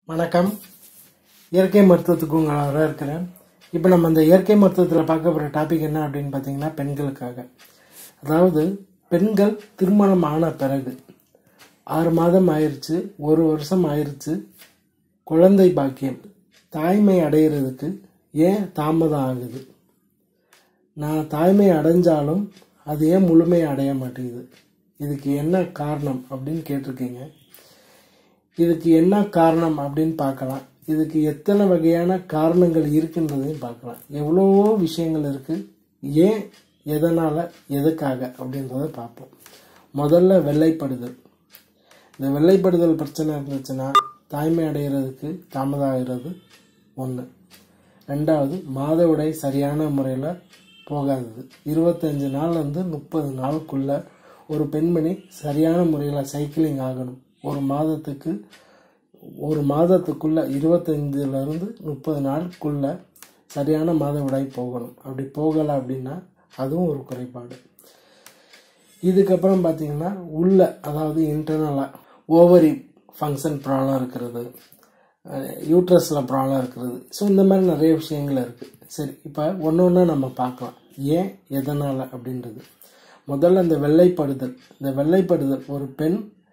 வணக்கம் இயற்கை மருத்துவத்துக்கு உங்களை வரவேற்கிறேன் இப்போ நம்ம இந்த இயற்கை மருத்துவத்தில் பார்க்க போகிற டாபிக் என்ன அப்படின்னு பார்த்தீங்கன்னா பெண்களுக்காக அதாவது பெண்கள் திருமணம் ஆன பிறகு ஆறு மாதம் ஆயிருச்சு ஒரு வருஷம் ஆயிருச்சு குழந்தை பாக்கியம் தாய்மை அடையிறதுக்கு ஏன் தாமதம் ஆகுது நான் தாய்மை அடைஞ்சாலும் அது ஏன் முழுமை அடைய மாட்டேங்குது இதுக்கு என்ன காரணம் அப்படின்னு கேட்டிருக்கீங்க இதுக்கு என்ன காரணம் அப்படின்னு பார்க்கலாம் இதுக்கு எத்தனை வகையான காரணங்கள் இருக்குன்றதையும் பார்க்கலாம் எவ்வளவோ விஷயங்கள் இருக்கு ஏன் எதனால எதுக்காக அப்படின்றத பார்ப்போம் முதல்ல வெள்ளைப்படுதல் இந்த வெள்ளைப்படுதல் பிரச்சனை இருந்துச்சுன்னா தாய்மை அடைகிறதுக்கு தாமதம் ஆகிறது ஒன்று ரெண்டாவது மாதவிடாய் சரியான முறையில் போகாதது இருபத்தஞ்சு நாள்லேருந்து முப்பது நாளுக்குள்ள ஒரு பெண்மணி சரியான முறையில் சைக்கிளிங் ஆகணும் ஒரு மாதத்துக்கு ஒரு மாதத்துக்குள்ள இருபத்தஞ்சிலேருந்து முப்பது நாளுக்குள்ள சரியான மாதவிடாய் போகணும் அப்படி போகலை அப்படின்னா அதுவும் ஒரு குறைபாடு இதுக்கப்புறம் பார்த்தீங்கன்னா உள்ள அதாவது இன்டர்னலாக ஓவரி ஃபங்க்ஷன் ப்ராப்ளம் இருக்கிறது யூட்ரஸில் ப்ராப்ளம் இருக்கிறது ஸோ இந்த மாதிரி நிறைய விஷயங்கள் இருக்குது சரி இப்போ ஒன்று ஒன்றா நம்ம பார்க்கலாம் ஏன் எதனால் அப்படின்றது முதல்ல இந்த வெள்ளைப்படுதல் இந்த வெள்ளைப்படுதல் ஒரு பெண்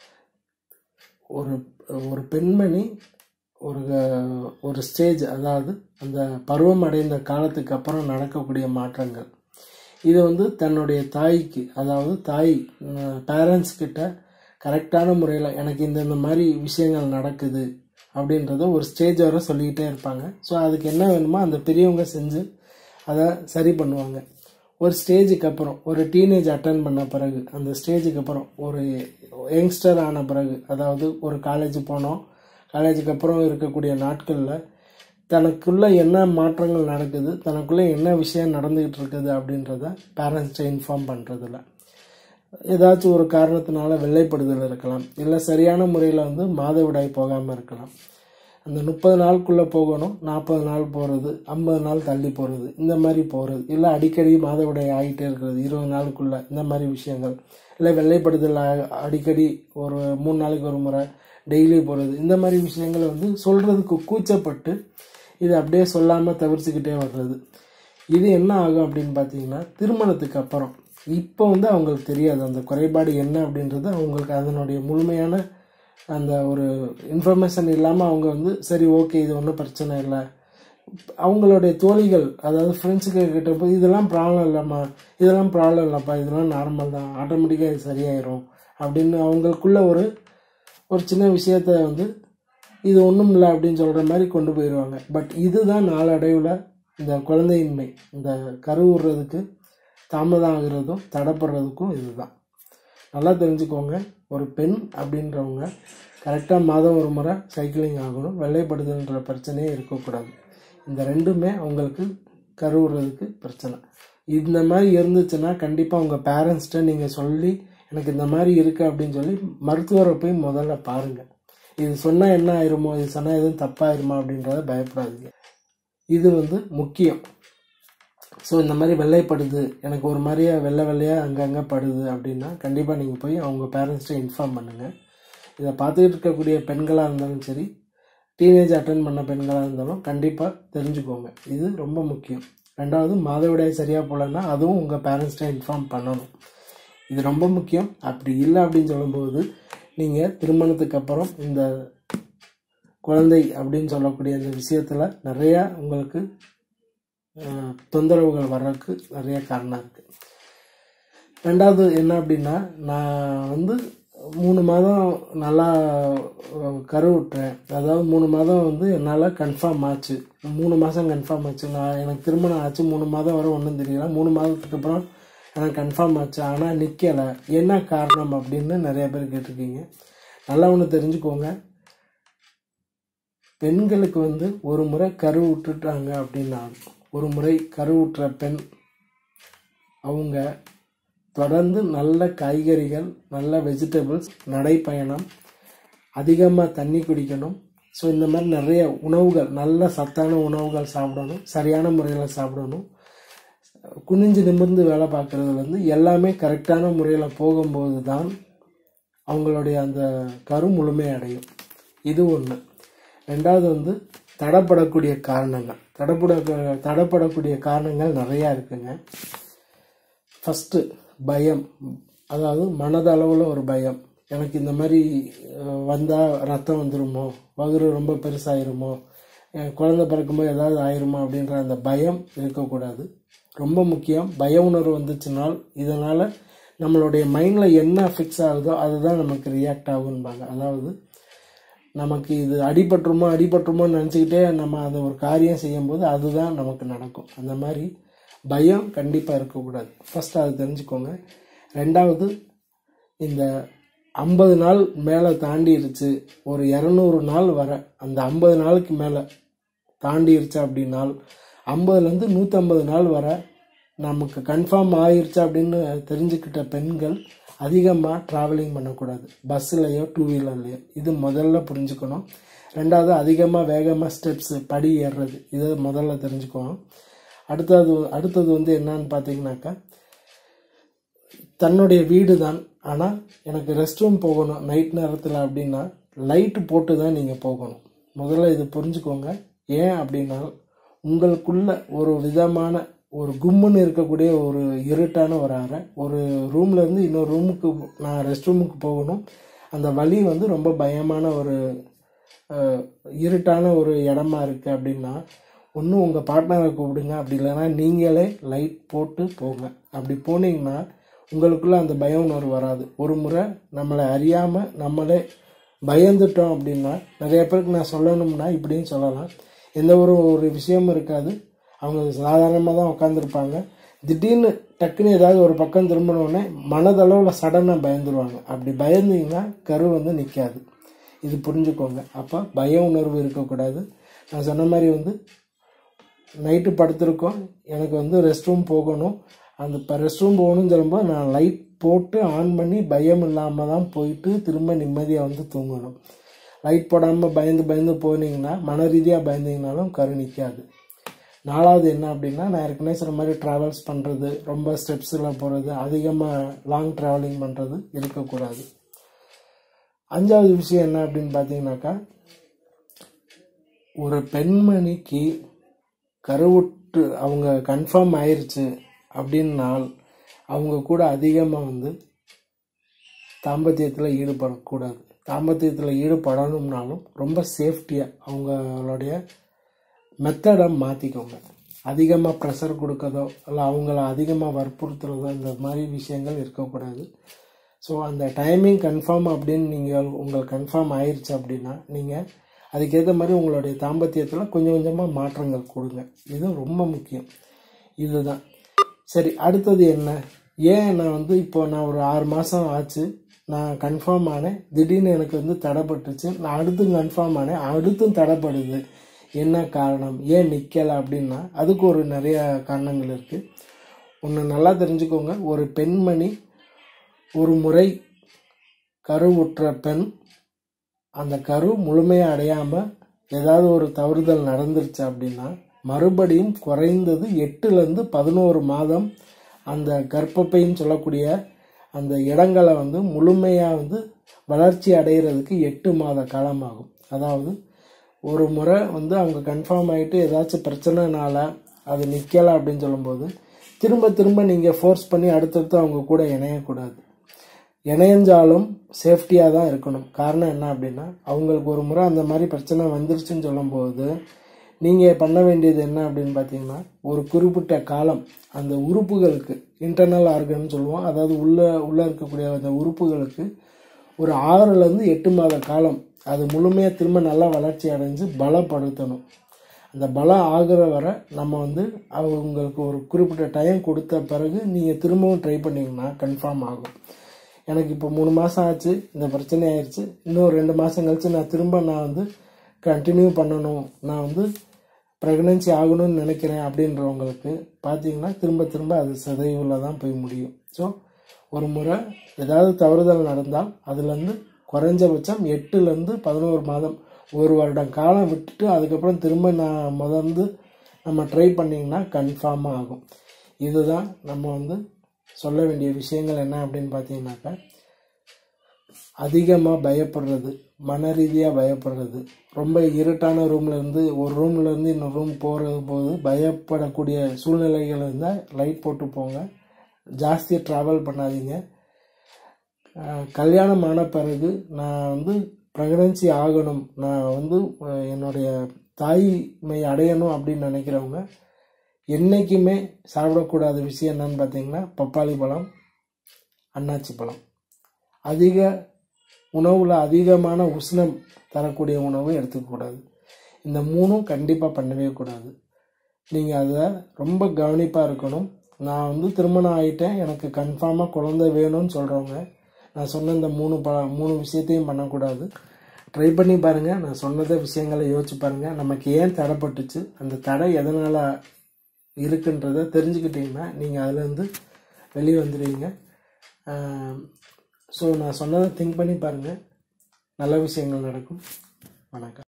ஒரு ஒரு பெண்மணி ஒரு ஒரு ஸ்டேஜ் அதாவது அந்த பருவம் அடைந்த காலத்துக்கு அப்புறம் நடக்கக்கூடிய மாற்றங்கள் இது வந்து தன்னுடைய தாய்க்கு அதாவது தாய் பேரண்ட்ஸ் கிட்ட கரெக்டான முறையில் எனக்கு இந்த இந்த மாதிரி விஷயங்கள் நடக்குது அப்படின்றத ஒரு ஸ்டேஜ் வரை சொல்லிக்கிட்டே இருப்பாங்க ஸோ அதுக்கு என்ன வேணுமோ அந்த பெரியவங்க செஞ்சு அதை சரி பண்ணுவாங்க ஒரு ஸ்டேஜுக்கு அப்புறம் ஒரு டீனேஜ் அட்டன் பண்ண பிறகு அந்த ஸ்டேஜுக்கு அப்புறம் ஒரு யங்ஸ்டர் ஆன பிறகு அதாவது ஒரு காலேஜ் போனோம் காலேஜுக்கு அப்புறம் இருக்கக்கூடிய நாட்களில் தனக்குள்ள என்ன மாற்றங்கள் நடக்குது தனக்குள்ள என்ன விஷயம் நடந்துக்கிட்டு இருக்குது அப்படின்றத பேரண்ட்ஸ்ட்டை இன்ஃபார்ம் பண்ணுறதில்ல ஏதாச்சும் ஒரு காரணத்தினால வெள்ளைப்படுதல் இருக்கலாம் இல்லை சரியான முறையில் வந்து மாதவிடாய் போகாமல் இருக்கலாம் அந்த முப்பது நாளுக்குள்ளே போகணும் நாற்பது நாள் போகிறது ஐம்பது நாள் தள்ளி போகிறது இந்த மாதிரி போகிறது இல்லை அடிக்கடி மாதவிடாய் ஆகிட்டே இருக்கிறது இருபது நாளுக்குள்ளே இந்த மாதிரி விஷயங்கள் இல்லை வெள்ளைப்படுதல் அடிக்கடி ஒரு மூணு நாளைக்கு ஒரு முறை டெய்லி போகிறது இந்த மாதிரி விஷயங்களை வந்து சொல்கிறதுக்கு கூச்சப்பட்டு இது அப்படியே சொல்லாமல் தவிர்த்துக்கிட்டே வர்றது இது என்ன ஆகும் அப்படின்னு பார்த்தீங்கன்னா திருமணத்துக்கு அப்புறம் இப்போ வந்து அவங்களுக்கு தெரியாது அந்த குறைபாடு என்ன அப்படின்றது அவங்களுக்கு அதனுடைய முழுமையான அந்த ஒரு இன்ஃபர்மேஷன் இல்லாமல் அவங்க வந்து சரி ஓகே இது ஒன்றும் பிரச்சனை இல்லை அவங்களுடைய தோழிகள் அதாவது ஃப்ரெண்ட்ஸுக்கு கிட்ட போய் இதெல்லாம் ப்ராப்ளம் இல்லைம்மா இதெல்லாம் ப்ராப்ளம் இல்லைப்பா இதெல்லாம் நார்மல் தான் ஆட்டோமேட்டிக்காக இது சரியாயிரும் அப்படின்னு அவங்களுக்குள்ள ஒரு ஒரு சின்ன விஷயத்த வந்து இது ஒன்றும் இல்லை அப்படின்னு சொல்கிற மாதிரி கொண்டு போயிடுவாங்க பட் இதுதான் நாளடைவில் இந்த குழந்தையின்மை இந்த கரு விடுறதுக்கு தாமதம் ஆகிறதும் தடைப்படுறதுக்கும் இதுதான் நல்லா தெரிஞ்சுக்கோங்க ஒரு பெண் அப்படின்றவங்க கரெக்டாக மாதம் ஒரு முறை சைக்கிளிங் ஆகணும் வெள்ளைப்படுதல்ன்ற பிரச்சனையே இருக்கக்கூடாது இந்த ரெண்டுமே அவங்களுக்கு கருவுறதுக்கு பிரச்சனை இந்த மாதிரி இருந்துச்சுன்னா கண்டிப்பாக உங்கள் பேரண்ட்ஸ்கிட்ட நீங்கள் சொல்லி எனக்கு இந்த மாதிரி இருக்குது அப்படின்னு சொல்லி மருத்துவரை போய் முதல்ல பாருங்கள் இது சொன்னால் என்ன ஆயிருமோ இது சொன்னால் எதுவும் தப்பாயிருமா அப்படின்றத பயப்படாதீங்க இது வந்து முக்கியம் ஸோ இந்த மாதிரி வெள்ளைப்படுது எனக்கு ஒரு மாதிரியா வெள்ளை வெள்ளையாக அங்கங்கே படுது அப்படின்னா கண்டிப்பாக நீங்கள் போய் அவங்க பேரண்ட்ஸ்கிட்ட இன்ஃபார்ம் பண்ணுங்கள் இதை பார்த்துக்கிட்டு இருக்கக்கூடிய பெண்களாக இருந்தாலும் சரி டீனேஜ் அட்டன் பண்ண பெண்களாக இருந்தாலும் கண்டிப்பாக தெரிஞ்சுக்கோங்க இது ரொம்ப முக்கியம் ரெண்டாவது மாதவிடாய் சரியாக போகலன்னா அதுவும் உங்கள் பேரண்ட்ஸ்கிட்ட இன்ஃபார்ம் பண்ணணும் இது ரொம்ப முக்கியம் அப்படி இல்லை அப்படின்னு சொல்லும்போது நீங்கள் திருமணத்துக்கு அப்புறம் இந்த குழந்தை அப்படின்னு சொல்லக்கூடிய அந்த விஷயத்தில் நிறையா உங்களுக்கு தொந்தரவுகள் வர்றதுக்கு நிறைய காரணம் இருக்குது ரெண்டாவது என்ன அப்படின்னா நான் வந்து மூணு மாதம் நல்லா கரு விட்டுறேன் அதாவது மூணு மாதம் வந்து என்னால் கன்ஃபார்ம் ஆச்சு மூணு மாதம் கன்ஃபார்ம் ஆச்சு நான் எனக்கு திருமணம் ஆச்சு மூணு மாதம் வரை ஒன்றும் தெரியல மூணு மாதத்துக்கு அப்புறம் எனக்கு கன்ஃபார்ம் ஆச்சு ஆனால் நிற்கலை என்ன காரணம் அப்படின்னு நிறைய பேர் கேட்டிருக்கீங்க நல்லா ஒன்று தெரிஞ்சுக்கோங்க பெண்களுக்கு வந்து ஒரு முறை கரு விட்டுட்டாங்க அப்படின்னா ஒரு முறை கருவுற்ற பெண் அவங்க தொடர்ந்து நல்ல காய்கறிகள் நல்ல வெஜிடபிள்ஸ் நடைப்பயணம் அதிகமாக தண்ணி குடிக்கணும் ஸோ இந்த மாதிரி நிறைய உணவுகள் நல்ல சத்தான உணவுகள் சாப்பிடணும் சரியான முறையில் சாப்பிடணும் குனிஞ்சு நிமிர்ந்து வேலை பார்க்குறதுலேருந்து எல்லாமே கரெக்டான முறையில் போகும்போது தான் அவங்களுடைய அந்த கரு முழுமை அடையும் இது ஒன்று ரெண்டாவது வந்து தடப்படக்கூடிய காரணங்கள் தடப்பட தடப்படக்கூடிய காரணங்கள் நிறையா இருக்குங்க ஃபஸ்ட்டு பயம் அதாவது மனதளவில் ஒரு பயம் எனக்கு இந்த மாதிரி வந்தால் ரத்தம் வந்துருமோ வகுறு ரொம்ப பெருசாயிருமோ என் குழந்தை பிறக்கும்போது ஏதாவது ஆயிருமோ அப்படின்ற அந்த பயம் இருக்கக்கூடாது ரொம்ப முக்கியம் பய உணர்வு வந்துச்சுனால் இதனால் நம்மளுடைய மைண்டில் என்ன ஃபிக்ஸ் ஆகுதோ அதுதான் நமக்கு ரியாக்ட் ஆகும்பாங்க அதாவது நமக்கு இது அடிபட்டுருமோ அடிபட்டுருமோன்னு நினச்சிக்கிட்டே நம்ம அதை ஒரு காரியம் செய்யும்போது அதுதான் நமக்கு நடக்கும் அந்த மாதிரி பயம் கண்டிப்பாக இருக்கக்கூடாது ஃபஸ்ட்டு அதை தெரிஞ்சுக்கோங்க ரெண்டாவது இந்த ஐம்பது நாள் மேலே தாண்டிருச்சு ஒரு இரநூறு நாள் வர அந்த ஐம்பது நாளுக்கு மேலே தாண்டிருச்சு அப்படின்னால் ஐம்பதுலேருந்து நூற்றம்பது நாள் வர நமக்கு கன்ஃபார்ம் ஆயிருச்சு அப்படின்னு தெரிஞ்சுக்கிட்ட பெண்கள் அதிகமாக ட்ராவலிங் பண்ணக்கூடாது பஸ்ஸுலையோ டூ வீலர்லையோ இது முதல்ல புரிஞ்சுக்கணும் ரெண்டாவது அதிகமாக வேகமாக ஸ்டெப்ஸு படி ஏறுறது இதை முதல்ல தெரிஞ்சுக்கணும் அடுத்தது அடுத்தது வந்து என்னன்னு பார்த்தீங்கன்னாக்கா தன்னுடைய வீடு தான் ஆனால் எனக்கு ரெஸ்ட் ரூம் போகணும் நைட் நேரத்தில் அப்படின்னா லைட்டு போட்டு தான் நீங்கள் போகணும் முதல்ல இது புரிஞ்சுக்கோங்க ஏன் அப்படின்னா உங்களுக்குள்ள ஒரு விதமான ஒரு கும்முன்னு இருக்கக்கூடிய ஒரு இருட்டான ஒரு அறை ஒரு ரூம்ல இருந்து இன்னொரு ரூமுக்கு நான் ரெஸ்ட் ரூமுக்கு போகணும் அந்த வழி வந்து ரொம்ப பயமான ஒரு அஹ், இருட்டான ஒரு இடமா இருக்கு அப்படின்னா ஒன்று உங்கள் பார்ட்னரை கூப்பிடுங்க அப்படி இல்லைன்னா நீங்களே லைட் போட்டு போங்க அப்படி போனீங்கன்னா உங்களுக்குள்ள அந்த பய உணர்வு வராது ஒரு முறை நம்மளை அறியாமல் நம்மளே பயந்துட்டோம் அப்படின்னா நிறைய பேருக்கு நான் சொல்லணும்னா இப்படின்னு சொல்லலாம் எந்த ஒரு ஒரு விஷயமும் இருக்காது அவங்க சாதாரணமாக தான் உட்காந்துருப்பாங்க திடீர்னு டக்குன்னு ஏதாவது ஒரு பக்கம் திரும்பினோடனே மனதளவில் சடனாக பயந்துருவாங்க அப்படி பயந்தீங்கன்னா கரு வந்து நிற்காது இது புரிஞ்சுக்கோங்க அப்போ பய உணர்வு இருக்கக்கூடாது நான் சொன்ன மாதிரி வந்து நைட்டு படுத்திருக்கோம் எனக்கு வந்து ரெஸ்ட் ரூம் போகணும் அந்த இப்போ ரெஸ்ட் ரூம் போகணும்னு சொல்லும்போது நான் லைட் போட்டு ஆன் பண்ணி பயம் இல்லாமல் தான் போயிட்டு திரும்ப நிம்மதியாக வந்து தூங்கணும் லைட் போடாமல் பயந்து பயந்து போனீங்கன்னா மன ரீதியாக பயந்தீங்கனாலும் கரு நிற்காது நாலாவது என்ன அப்படின்னா நான் ஏற்கனவே சொன்ன மாதிரி ட்ராவல்ஸ் பண்ணுறது ரொம்ப ஸ்டெப்ஸில் போகிறது அதிகமாக லாங் ட்ராவலிங் பண்ணுறது இருக்கக்கூடாது அஞ்சாவது விஷயம் என்ன அப்படின்னு பார்த்தீங்கன்னாக்கா ஒரு பெண்மணிக்கு கருவுற்று அவங்க கன்ஃபார்ம் ஆயிருச்சு அப்படின்னால் அவங்க கூட அதிகமாக வந்து தாம்பத்தியத்தில் ஈடுபடக்கூடாது தாம்பத்தியத்தில் ஈடுபடணும்னாலும் ரொம்ப சேஃப்டியாக அவங்களுடைய மெத்தடை மாற்றிக்கோங்க அதிகமாக ப்ரெஷர் கொடுக்கறதோ இல்லை அவங்கள அதிகமாக வற்புறுத்துறதோ இந்த மாதிரி விஷயங்கள் இருக்கக்கூடாது ஸோ அந்த டைமிங் கன்ஃபார்ம் அப்படின்னு நீங்கள் உங்களுக்கு கன்ஃபார்ம் ஆயிருச்சு அப்படின்னா நீங்கள் அதுக்கேற்ற மாதிரி உங்களுடைய தாம்பத்தியத்தில் கொஞ்சம் கொஞ்சமாக மாற்றங்கள் கொடுங்க இது ரொம்ப முக்கியம் இதுதான் சரி அடுத்தது என்ன ஏன் நான் வந்து இப்போ நான் ஒரு ஆறு மாதம் ஆச்சு நான் கன்ஃபார்ம் ஆனேன் திடீர்னு எனக்கு வந்து தடைப்பட்டுச்சு நான் அடுத்தும் கன்ஃபார்ம் ஆனேன் அடுத்தும் தடைப்படுது என்ன காரணம் ஏன் நிற்கலை அப்படின்னா அதுக்கு ஒரு நிறைய காரணங்கள் இருக்குது ஒன்று நல்லா தெரிஞ்சுக்கோங்க ஒரு பெண்மணி ஒரு முறை கருவுற்ற பெண் அந்த கரு முழுமையாக அடையாமல் ஏதாவது ஒரு தவறுதல் நடந்துருச்சு அப்படின்னா மறுபடியும் குறைந்தது எட்டுலேருந்து பதினோரு மாதம் அந்த கர்ப்பப்பைன்னு சொல்லக்கூடிய அந்த இடங்களை வந்து முழுமையாக வந்து வளர்ச்சி அடைகிறதுக்கு எட்டு மாத காலமாகும் அதாவது ஒரு முறை வந்து அவங்க கன்ஃபார்ம் ஆகிட்டு ஏதாச்சும் பிரச்சனைனால அது நிற்கலை அப்படின்னு சொல்லும்போது திரும்ப திரும்ப நீங்கள் ஃபோர்ஸ் பண்ணி அடுத்தடுத்து அவங்க கூட இணையக்கூடாது இணைஞ்சாலும் சேஃப்டியாக தான் இருக்கணும் காரணம் என்ன அப்படின்னா அவங்களுக்கு ஒரு முறை அந்த மாதிரி பிரச்சனை வந்துருச்சுன்னு சொல்லும்போது நீங்கள் பண்ண வேண்டியது என்ன அப்படின்னு பார்த்தீங்கன்னா ஒரு குறிப்பிட்ட காலம் அந்த உறுப்புகளுக்கு இன்டர்னல் ஆர்கன் சொல்லுவோம் அதாவது உள்ள உள்ளே இருக்கக்கூடிய அந்த உறுப்புகளுக்கு ஒரு ஆறுலேருந்து எட்டு மாத காலம் அது முழுமையாக திரும்ப நல்லா வளர்ச்சி அடைஞ்சு பலப்படுத்தணும் அந்த பலம் ஆகிற வரை நம்ம வந்து அவங்களுக்கு ஒரு குறிப்பிட்ட டைம் கொடுத்த பிறகு நீங்கள் திரும்பவும் ட்ரை பண்ணீங்கன்னா கன்ஃபார்ம் ஆகும் எனக்கு இப்போ மூணு மாதம் ஆச்சு இந்த பிரச்சனை ஆயிடுச்சு இன்னும் ரெண்டு மாதம் கழிச்சு நான் திரும்ப நான் வந்து கண்டினியூ பண்ணணும் நான் வந்து ப்ரெக்னென்சி ஆகணும்னு நினைக்கிறேன் அப்படின்றவங்களுக்கு பார்த்தீங்கன்னா திரும்ப திரும்ப அது சிதைவில் தான் போய் முடியும் ஸோ ஒரு முறை ஏதாவது தவறுதல் நடந்தால் அதுலேருந்து குறைஞ்சபட்சம் எட்டுலேருந்து பதினோரு மாதம் ஒரு வருடம் காலம் விட்டுட்டு அதுக்கப்புறம் திரும்ப நான் முதர்ந்து நம்ம ட்ரை பண்ணிங்கன்னா கன்ஃபார்மாக ஆகும் இதுதான் நம்ம வந்து சொல்ல வேண்டிய விஷயங்கள் என்ன அப்படின்னு பார்த்தீங்கன்னாக்கா அதிகமாக பயப்படுறது மன ரீதியாக பயப்படுறது ரொம்ப இருட்டான ரூம்ல இருந்து ஒரு ரூம்ல இருந்து இன்னொரு ரூம் போகிறது போது பயப்படக்கூடிய சூழ்நிலைகள் இருந்தால் லைட் போட்டு போங்க ஜாஸ்தியாக ட்ராவல் பண்ணாதீங்க அஹ் கல்யாணம் ஆன பிறகு நான் வந்து ப்ரெக்னன்சி ஆகணும் நான் வந்து அஹ் என்னுடைய தாய்மை அடையணும் அப்படின்னு நினைக்கிறவங்க என்றைக்குமே சாப்பிடக்கூடாத விஷயம் என்னன்னு பார்த்தீங்கன்னா பப்பாளி பழம் அன்னாச்சி பழம் அதிக உணவில் அதிகமான உஷ்ணம் தரக்கூடிய உணவு எடுத்துக்கக்கூடாது இந்த மூணும் கண்டிப்பாக பண்ணவே கூடாது நீங்கள் அதை ரொம்ப கவனிப்பாக இருக்கணும் நான் வந்து திருமணம் ஆகிட்டேன் எனக்கு கன்ஃபார்மாக குழந்தை வேணும்னு சொல்கிறவங்க நான் சொன்ன இந்த மூணு ப மூணு விஷயத்தையும் பண்ணக்கூடாது ட்ரை பண்ணி பாருங்கள் நான் சொன்னத விஷயங்களை யோசிச்சு பாருங்கள் நமக்கு ஏன் தடைப்பட்டுச்சு அந்த தடை எதனால் இருக்குன்றதை தெரிஞ்சுக்கிட்டிங்கன்னா நீங்கள் அதுலேருந்து வெளியே வந்துடுவீங்க ஸோ நான் சொன்னதை திங்க் பண்ணி பாருங்கள் நல்ல விஷயங்கள் நடக்கும் வணக்கம்